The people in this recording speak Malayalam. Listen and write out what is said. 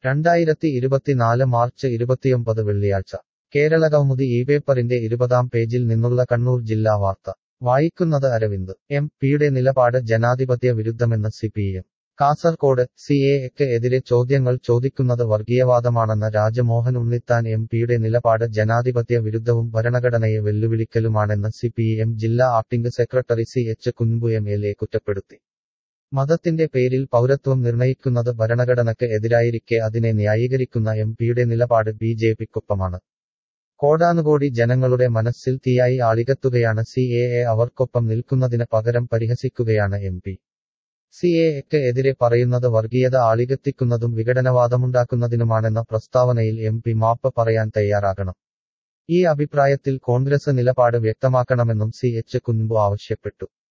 രണ്ടായിരത്തി ഇരുപത്തിനാല് മാർച്ച് ഇരുപത്തിയൊമ്പത് വെള്ളിയാഴ്ച കേരളകൗമുദി ഈ പേപ്പറിന്റെ ഇരുപതാം പേജിൽ നിന്നുള്ള കണ്ണൂർ ജില്ലാ വാർത്ത വായിക്കുന്നത് അരവിന്ദ് എം പിയുടെ നിലപാട് ജനാധിപത്യ വിരുദ്ധമെന്ന് സിപിഎം കാസർകോട് സി എക്ക് എതിരെ ചോദ്യങ്ങൾ ചോദിക്കുന്നത് വർഗീയവാദമാണെന്ന രാജമോഹൻ ഉണ്ണിത്താൻ എം പിയുടെ നിലപാട് ജനാധിപത്യ വിരുദ്ധവും ഭരണഘടനയെ വെല്ലുവിളിക്കലുമാണെന്ന് സിപിഎം ജില്ലാ acting secretary C H Kunhambu M L A കുറ്റപ്പെടുത്തി മതത്തിന്റെ പേരിൽ പൗരത്വം നിർണയിക്കുന്നത് ഭരണഘടനയ്ക്ക് എതിരായിരിക്കെ അതിനെ ന്യായീകരിക്കുന്ന എം പിയുടെ നിലപാട് ബി ജെ പിക്കൊപ്പമാണ് കോടാനുകോടി ജനങ്ങളുടെ മനസ്സിൽ തീയായി ആളികത്തുകയാണ് സി എ എ അവർക്കൊപ്പം നിൽക്കുന്നതിന് പകരം പരിഹസിക്കുകയാണ് എം പി സി എ എക്ക് എതിരെ പറയുന്നത് വർഗീയത ആളികത്തിക്കുന്നതും വിഘടനവാദമുണ്ടാക്കുന്നതിനുമാണെന്ന പ്രസ്താവനയിൽ എം പി മാപ്പ് പറയാൻ തയ്യാറാകണം ഈ അഭിപ്രായത്തിൽ കോൺഗ്രസ് നിലപാട് വ്യക്തമാക്കണമെന്നും സി എച്ച് കുൻപു ആവശ്യപ്പെട്ടു